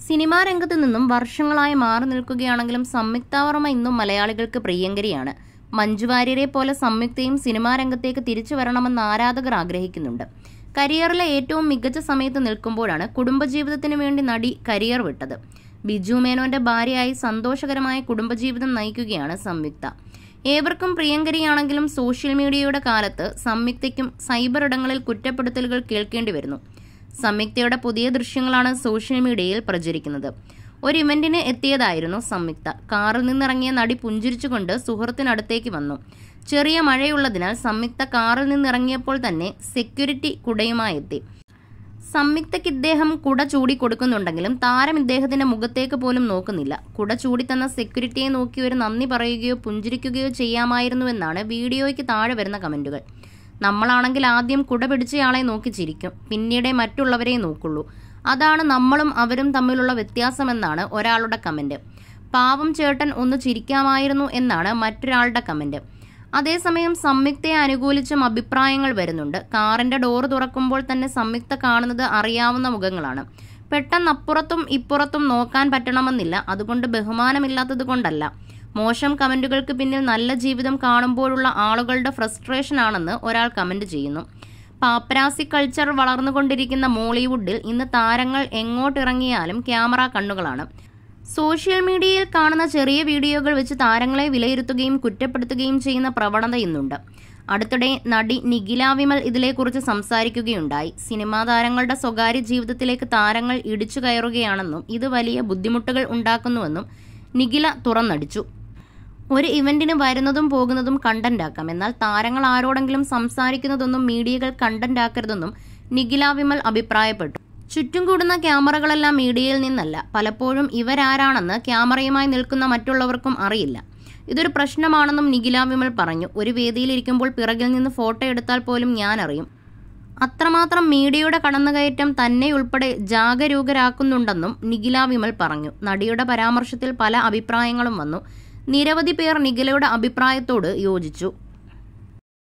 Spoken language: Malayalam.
സിനിമാ രംഗത്ത് നിന്നും വർഷങ്ങളായി മാറി നിൽക്കുകയാണെങ്കിലും സംയുക്ത വർമ്മ ഇന്നും മലയാളികൾക്ക് പ്രിയങ്കരിയാണ് മഞ്ജു വാര്യരെ പോലെ സംയുക്തയും സിനിമാ രംഗത്തേക്ക് തിരിച്ചു വരണമെന്ന് ആരാധകർ ആഗ്രഹിക്കുന്നുണ്ട് കരിയറിലെ ഏറ്റവും മികച്ച സമയത്ത് നിൽക്കുമ്പോഴാണ് കുടുംബജീവിതത്തിന് വേണ്ടി നടി കരിയർ വിട്ടത് ബിജു മേനോന്റെ ഭാര്യയായി സന്തോഷകരമായ കുടുംബജീവിതം നയിക്കുകയാണ് സംയുക്ത ഏവർക്കും പ്രിയങ്കരിയാണെങ്കിലും സോഷ്യൽ മീഡിയയുടെ കാലത്ത് സംയുക്തയ്ക്കും സൈബർ ഇടങ്ങളിൽ കുറ്റപ്പെടുത്തലുകൾ കേൾക്കേണ്ടി വരുന്നു സംയുക്തയുടെ പുതിയ ദൃശ്യങ്ങളാണ് സോഷ്യൽ മീഡിയയിൽ പ്രചരിക്കുന്നത് ഒരു ഇവന്റിന് എത്തിയതായിരുന്നു സംയുക്ത കാറിൽ നിന്നിറങ്ങിയ നടി പുഞ്ചിരിച്ചുകൊണ്ട് സുഹൃത്തിനടുത്തേക്ക് വന്നു ചെറിയ മഴയുള്ളതിനാൽ സംയുക്ത കാറിൽ നിന്നിറങ്ങിയപ്പോൾ തന്നെ സെക്യൂരിറ്റി കുടയുമായി എത്തി സംയുക്തയ്ക്ക് ഇദ്ദേഹം കുട ചൂടി കൊടുക്കുന്നുണ്ടെങ്കിലും താരം ഇദ്ദേഹത്തിന്റെ മുഖത്തേക്ക് പോലും നോക്കുന്നില്ല കുട ചൂടി തന്ന സെക്യൂരിറ്റിയെ നോക്കി ഒരു നന്ദി പറയുകയോ പുഞ്ചിരിക്കുകയോ ചെയ്യാമായിരുന്നുവെന്നാണ് വീഡിയോയ്ക്ക് താഴെ വരുന്ന കമന്റുകൾ നമ്മളാണെങ്കിൽ ആദ്യം കുട പിടിച്ചയാളെ നോക്കി ചിരിക്കും പിന്നീടേ മറ്റുള്ളവരെ നോക്കുള്ളൂ അതാണ് നമ്മളും അവരും തമ്മിലുള്ള വ്യത്യാസമെന്നാണ് ഒരാളുടെ കമന്റ് പാവം ചേട്ടൻ ഒന്ന് ചിരിക്കാമായിരുന്നു എന്നാണ് മറ്റൊരാളുടെ കമന്റ് അതേസമയം സംയുക്തയെ അനുകൂലിച്ചും അഭിപ്രായങ്ങൾ വരുന്നുണ്ട് കാറിന്റെ ഡോറ് തുറക്കുമ്പോൾ തന്നെ സംയുക്ത കാണുന്നത് അറിയാവുന്ന മുഖങ്ങളാണ് പെട്ടെന്ന് അപ്പുറത്തും ഇപ്പുറത്തും നോക്കാൻ പറ്റണമെന്നില്ല അതുകൊണ്ട് ബഹുമാനമില്ലാത്തത് കൊണ്ടല്ല മോശം കമന്റുകൾക്ക് പിന്നിൽ നല്ല ജീവിതം കാണുമ്പോഴുള്ള ആളുകളുടെ ഫ്രസ്ട്രേഷൻ ആണെന്ന് ഒരാൾ കമന്റ് ചെയ്യുന്നു പാപ്പരാസി കൾച്ചർ വളർന്നുകൊണ്ടിരിക്കുന്ന മോളിവുഡിൽ ഇന്ന് താരങ്ങൾ എങ്ങോട്ടിറങ്ങിയാലും ക്യാമറ കണ്ണുകളാണ് സോഷ്യൽ മീഡിയയിൽ കാണുന്ന ചെറിയ വീഡിയോകൾ വെച്ച് താരങ്ങളെ വിലയിരുത്തുകയും കുറ്റപ്പെടുത്തുകയും ചെയ്യുന്ന പ്രവണത ഇന്നുണ്ട് അടുത്തിടെ നടി നിഖില വിമൽ ഇതിനെക്കുറിച്ച് സംസാരിക്കുകയുണ്ടായി സിനിമാ താരങ്ങളുടെ സ്വകാര്യ ജീവിതത്തിലേക്ക് താരങ്ങൾ ഇടിച്ചു കയറുകയാണെന്നും ഇത് വലിയ ബുദ്ധിമുട്ടുകൾ ഉണ്ടാക്കുന്നുവെന്നും നിഖില തുറന്നടിച്ചു ഒരു ഇവന്റിന് വരുന്നതും പോകുന്നതും കണ്ടന്റ് ആക്കാം എന്നാൽ താരങ്ങൾ ആരോടെങ്കിലും സംസാരിക്കുന്നതൊന്നും മീഡിയകൾ കണ്ടന്റ് ആക്കരുതെന്നും നിഖില വിമൽ അഭിപ്രായപ്പെട്ടു ചുറ്റും കൂടുന്ന ക്യാമറകളെല്ലാം മീഡിയയിൽ നിന്നല്ല പലപ്പോഴും ഇവരാരാണെന്ന് ക്യാമറയുമായി നിൽക്കുന്ന മറ്റുള്ളവർക്കും അറിയില്ല ഇതൊരു പ്രശ്നമാണെന്നും നിഖില വിമൽ പറഞ്ഞു ഒരു വേദിയിലിരിക്കുമ്പോൾ പിറകിൽ നിന്ന് ഫോട്ടോ എടുത്താൽ പോലും ഞാൻ അറിയും അത്രമാത്രം മീഡിയയുടെ കടന്നുകയറ്റം തന്നെ ഉൾപ്പെടെ ജാഗരൂകരാക്കുന്നുണ്ടെന്നും നിഖില വിമൽ പറഞ്ഞു നടിയുടെ പരാമർശത്തിൽ പല അഭിപ്രായങ്ങളും വന്നു നിരവധി പേർ നിഖിലയുടെ അഭിപ്രായത്തോട് യോജിച്ചു